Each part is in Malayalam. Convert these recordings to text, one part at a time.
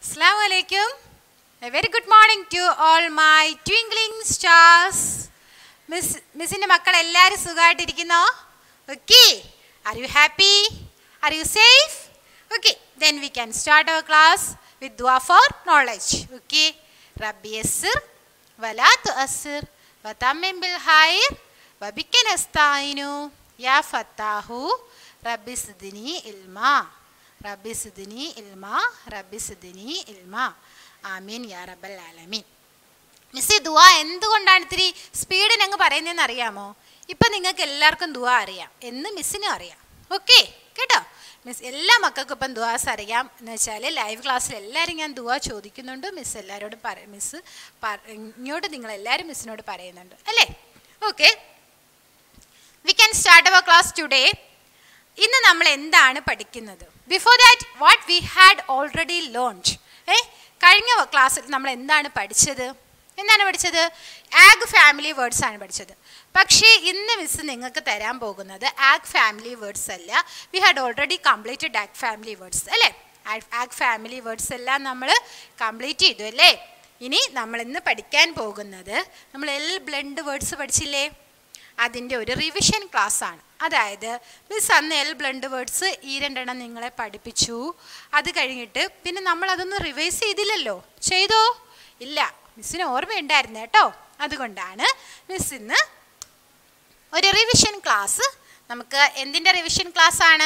Assalamu alaikum. A very good morning to all my twinkling stars. Miss മിസ്സിൻ്റെ മക്കൾ എല്ലാവരും സുഖമായിട്ടിരിക്കുന്നോ okay are you happy are you safe okay then we can start our class with ദുആ ഫോർ നോളജ് ഓക്കെ റബ്ബി യസ്സിർ വലാ തുഅസ്സിർ വതമ്മിം ബിൽ ഖൈർ വബിക നസ്തഈനു യാ ഫത്താഹു റബ്ബി സിദ്നി ഇൽമാ റബ്ബി സിദ്നി ഇൽമാ റബ്ബി സിദ്നി ഇൽമാ ആമീൻ യാ റബ്ബൽ ആലമീൻ മിസ് ദുവ എന്തുകൊണ്ടാണ് ഇത്തിരി സ്പീഡിന് അങ്ങ് പറയുന്നതെന്ന് അറിയാമോ ഇപ്പം നിങ്ങൾക്ക് എല്ലാവർക്കും ദുവ അറിയാം എന്ന് മിസ്സിനും അറിയാം ഓക്കെ കേട്ടോ മിസ് എല്ലാ മക്കൾക്കും ഇപ്പം ദുവാസ് അറിയാം എന്ന് വെച്ചാൽ ലൈവ് ക്ലാസ്സിൽ എല്ലാവരും ഞാൻ ദുവ ചോദിക്കുന്നുണ്ട് മിസ് എല്ലാവരോടും പറ മിസ് ഇങ്ങോട്ട് നിങ്ങൾ എല്ലാവരും മിസ്സിനോട് പറയുന്നുണ്ട് അല്ലേ okay we can start our class today ഇന്ന് നമ്മൾ എന്താണ് പഠിക്കുന്നത് before that what we had already launch a കഴിഞ്ഞ ക്ലാസ്സിൽ നമ്മൾ എന്താണ് പഠിച്ചത് എന്താണ് പഠിച്ചത് ആഗ് ഫാമിലി വേർഡ്സ് ആണ് പഠിച്ചത് പക്ഷേ ഇന്ന് മിസ് നിങ്ങൾക്ക് തരാൻ പോകുന്നത് ആഗ് ഫാമിലി വേർഡ്സ് അല്ല we had already completed ag family words അല്ലേ ആഗ് ഫാമിലി വേർഡ്സ് എല്ലാം നമ്മൾ കംപ്ലീറ്റ് ചെയ്തു അല്ലേ ഇനി നമ്മൾ ഇന്ന് പഠിക്കാൻ പോകുന്നത് നമ്മൾ എൽ ബ്ലെൻഡ് വേർഡ്സ് പഠിച്ചില്ലേ അതിൻ്റെ ഒരു റിവിഷൻ ക്ലാസ് ആണ് അതായത് മിസ് അന്ന് എൽ ബ്ലണ്ട് വേർഡ്സ് ഈ രണ്ടെണ്ണം നിങ്ങളെ പഠിപ്പിച്ചു അത് കഴിഞ്ഞിട്ട് പിന്നെ നമ്മൾ അതൊന്നും റിവൈസ് ചെയ്തില്ലല്ലോ ചെയ്തോ ഇല്ല മിസ്സിന് ഓർമ്മയുണ്ടായിരുന്നു കേട്ടോ അതുകൊണ്ടാണ് മിസ് ഇന്ന് ഒരു റിവിഷൻ ക്ലാസ് നമുക്ക് എന്തിൻ്റെ റിവിഷൻ ക്ലാസ് ആണ്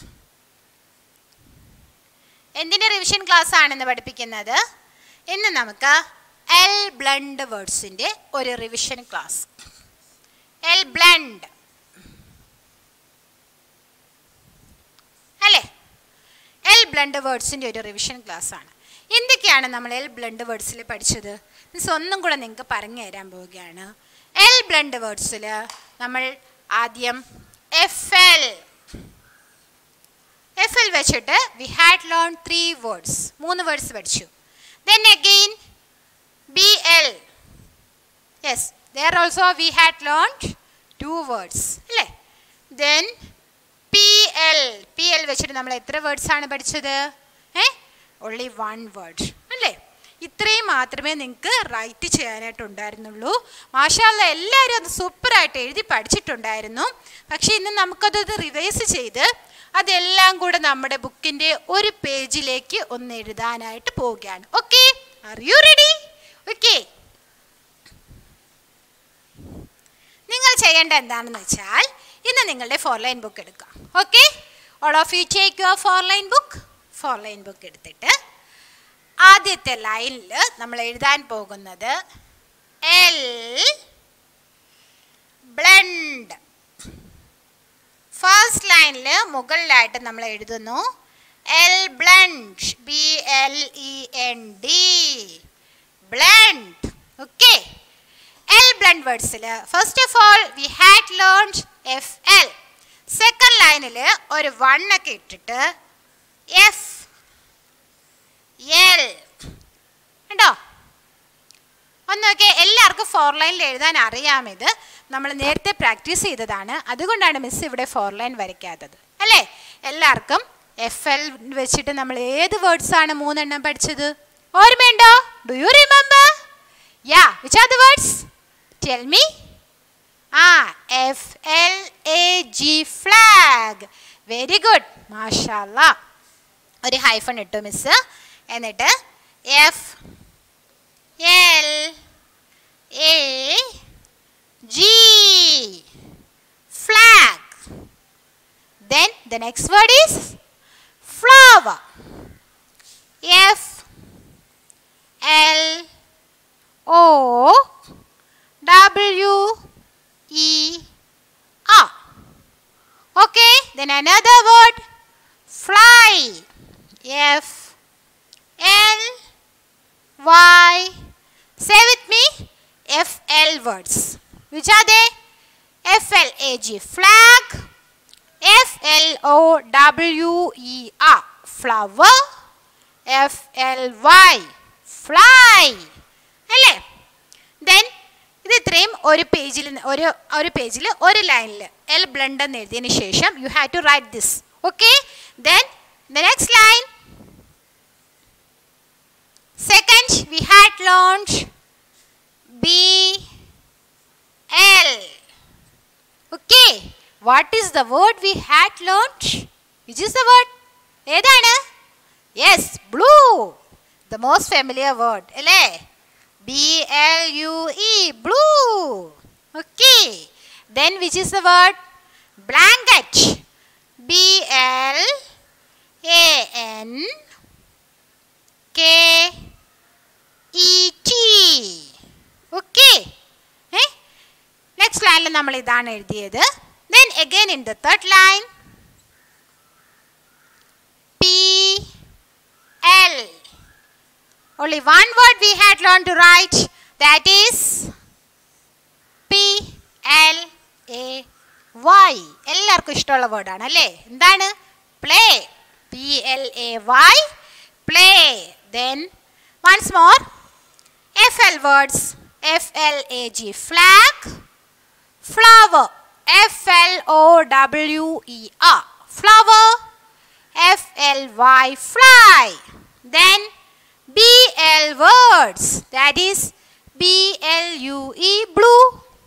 എന്തിൻ്റെ റിവിഷൻ ക്ലാസ് ആണെന്ന് പഠിപ്പിക്കുന്നത് ഇന്ന് നമുക്ക് എൽ ബ്ലണ്ട് വേർഡ്സിൻ്റെ ഒരു റിവിഷൻ ക്ലാസ് എൽ ബ്ലണ്ട് അല്ലേ എൽ ബ്ലണ്ട് വേർഡ്സിൻ്റെ ഒരു റിവിഷൻ ക്ലാസ് ആണ് എന്തൊക്കെയാണ് നമ്മൾ എൽ ബ്ലണ്ട് വേർഡ്സിൽ പഠിച്ചത് മിസ് ഒന്നും കൂടെ നിങ്ങൾക്ക് പറഞ്ഞു തരാൻ പോവുകയാണ് എൽ ബ്ലണ്ട് വേർഡ്സിൽ നമ്മൾ ആദ്യം എഫ് എൽ എഫ് എൽ വെച്ചിട്ട് we had learn three words മൂന്ന് വേർഡ്സ് പഠിച്ചു then again B L yes there also we had learned two words അല്ലേ then P L P L വെച്ചിട്ട് നമ്മൾ എത്ര വേർഡ്സ് ആണ് പഠിച്ചത് ഏ ഓൺലി വൺ വേർഡ് അല്ലേ ഇത്രയും മാത്രമേ നിങ്ങൾക്ക് റൈറ്റ് ചെയ്യാനായിട്ടുണ്ടായിരുന്നുള്ളൂ മാഷാല്ല എല്ലാവരും അത് സൂപ്പറായിട്ട് എഴുതി പഠിച്ചിട്ടുണ്ടായിരുന്നു പക്ഷേ ഇന്ന് നമുക്കത് റിവൈസ് ചെയ്ത് അതെല്ലാം കൂടെ നമ്മുടെ ബുക്കിൻ്റെ ഒരു പേജിലേക്ക് ഒന്ന് എഴുതാനായിട്ട് പോവുകയാണ് okay are you ready okay നിങ്ങൾ ചെയ്യേണ്ട എന്താണെന്ന് വെച്ചാൽ ഇന്ന് നിങ്ങളുടെ ഫോർ ലൈൻ ബുക്ക് എടുക്കാം okay all of you take your four line book four line book എടുത്തിട്ട് ആദ്യത്തെ ലൈനിൽ നമ്മൾ എഴുതാൻ പോകുന്നത് എൽ ബ്ലണ്ട് ഫസ്റ്റ് ലൈനിൽ മുകളിലായിട്ട് നമ്മൾ എഴുതുന്നു L blend B L E N D blend okay L blend വേർഡ്സിൽ first of all we had learned F L second ലൈനിൽ ഒരു വൺ ഒക്കെ ഇട്ടിട്ട് എഫ് എൽ ഉണ്ടോ ഒന്നൊക്കെ എല്ലാവർക്കും ഫോർ ലൈനിൽ എഴുതാൻ അറിയാം ഇത് നമ്മൾ നേരത്തെ പ്രാക്ടീസ് ചെയ്തതാണ് അതുകൊണ്ടാണ് മിസ് ഇവിടെ ഫോർ ലൈൻ വരയ്ക്കാത്തത് അല്ലേ എല്ലാവർക്കും എഫ് എൽ വെച്ചിട്ട് നമ്മൾ ഏത് വേർഡ്സ് ആണ് മൂന്നെണ്ണം പഠിച്ചത് ഓർമ്മയുണ്ടോ do you remember yeah which are the words tell me ah F L A G flag very good മാഷാല്ല ഒരു ഹൈഫൺ ഇട്ടു മിസ് എന്നിട്ട് F L A G flag then the next word is flower f l o w e r okay then another word fly f l y say with me f l words which are they f l a g flag F L O W E R flower F L Y fly അല്ലേ ദെൻ ഇത് ഇത്രയും ഒരു പേജിൽ ഒരു ഒരു പേജിൽ ഒരു ലൈനിൽ എൽ ബ്ലണ്ട് എന്ന് എഴുതിയതിന് ശേഷം you have to write this okay then the next line we had learned B L. Okay. What is the word we had learned? Which is the word? ഏതാണ് yes blue the most familiar word അല്ലേ B L U E blue okay then which is the word blanket B L A N K E T okay next ലൈനിൽ നമ്മൾ ഇതാണ് എഴുതിയത് then again in the third line P L. Only one word we had learned to write that is P L A Y. എല്ലാവർക്കും ഇഷ്ടമുള്ള വേർഡാണ് അല്ലേ എന്താണ് play P L A Y play then once more F L words F L A G flag flower F L O W E R flower F L Y fly. Then B L words that is B L U E blue.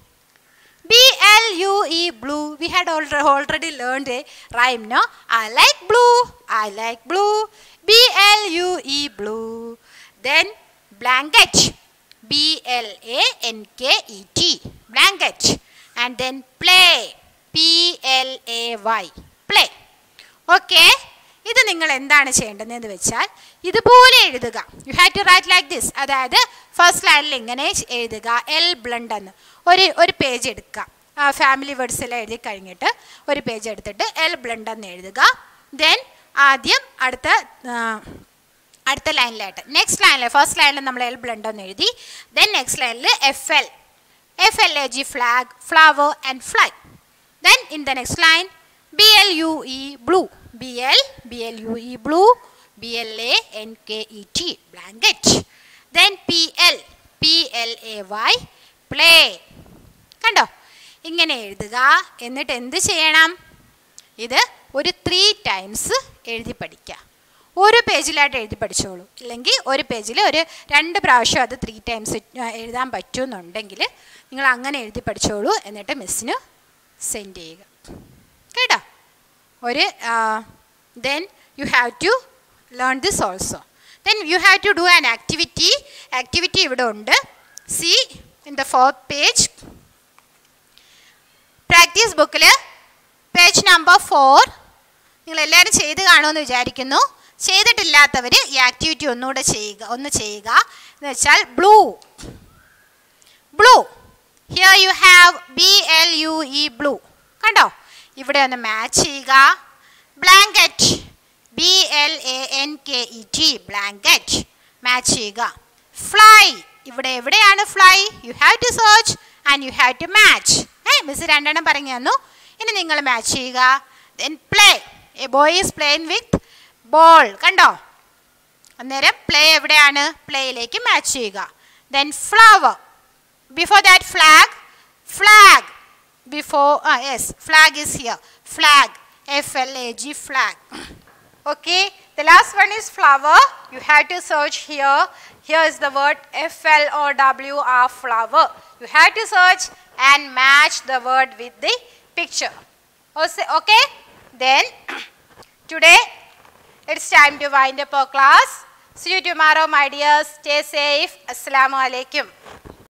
B L U E blue. We had already, already learned a rhyme, no? I like blue. I like blue. B L U E blue. Then blanket. B L A N K E T. Blanket. And then play. P L A Y. Play. Okay ഇത് നിങ്ങൾ എന്താണ് ചെയ്യേണ്ടതെന്ന് വെച്ചാൽ ഇതുപോലെ എഴുതുക you have to write like this അതായത് ഫസ്റ്റ് ലൈനിൽ ഇങ്ങനെ എഴുതുക എൽ ബ്ലണ്ട് എന്ന് ഒരു ഒരു പേജ് എടുക്കുക ആ ഫാമിലി വേർഡ്സ് എല്ലാം എഴുതി കഴിഞ്ഞിട്ട് ഒരു പേജ് എടുത്തിട്ട് എൽ ബ്ലണ്ട് എന്ന് എഴുതുക ദെൻ ആദ്യം അടുത്ത ആ, അടുത്ത ലൈനിലായിട്ട് നെക്സ്റ്റ് ലൈനിൽ ഫസ്റ്റ് ലൈനിൽ നമ്മൾ എൽ ബ്ലണ്ട് എന്ന് എഴുതി ദെൻ നെക്സ്റ്റ് ലൈനിൽ F L F L A G flag flower and fly Then in the next line, B L U E blue. B L B L U E blue. B L A N K E T blanket. Then P L P L A Y play. കണ്ടോ ഇങ്ങനെ എഴുതുക എന്നിട്ട് എന്ത് ചെയ്യണം ഇത് ഒരു ത്രീ ടൈംസ് എഴുതി പഠിക്കുക ഒരു പേജിലായിട്ട് എഴുതി പഠിച്ചോളൂ ഇല്ലെങ്കിൽ ഒരു പേജിൽ ഒരു രണ്ട് പ്രാവശ്യം അത് ത്രീ ടൈംസ് എഴുതാൻ പറ്റുമെന്നുണ്ടെങ്കിൽ നിങ്ങൾ അങ്ങനെ എഴുതി പഠിച്ചോളൂ എന്നിട്ട് മിസ്സിന് സെൻഡ് ചെയ്യുക കേട്ടോ ഒരു then you have to learn this also then you have to do an activity activity ഇവിടെ ഉണ്ട് see in the fourth page practice ബുക്കിൽ പേജ് നമ്പർ ഫോർ നിങ്ങൾ എല്ലാവരും ചെയ്ത് കാണുമെന്ന് വിചാരിക്കുന്നു ചെയ്തിട്ടില്ലാത്തവർ ഈ ആക്ടിവിറ്റി ഒന്നുകൂടെ ചെയ്യുക ഒന്ന് ചെയ്യുക എന്ന് വെച്ചാൽ blue blue here you have B L U E blue കണ്ടോ ഇവിടെ ഒന്ന് മാച്ച് ചെയ്യുക blanket B L A N K E T blanket match ചെയ്യുക ഫ്ലൈ ഇവിടെ എവിടെയാണ് fly you have to search and you have to match ഏ മിസ് രണ്ടെണ്ണം പറഞ്ഞു തന്നു ഇനി നിങ്ങൾ മാച്ച് ചെയ്യുക ദെൻ play a boy is playing with ball കണ്ടോ അന്നേരം പ്ലേ എവിടെയാണ് പ്ലേയിലേക്ക് മാച്ച് ചെയ്യുക then flower before that flag flag before ah yes flag is here flag f l a g flag okay the last one is flower you have to search here here is the word f l o w r flower you have to search and match the word with the picture Ose- okay then today it's time to wind up our class see you tomorrow my dears stay safe assalamu alaikum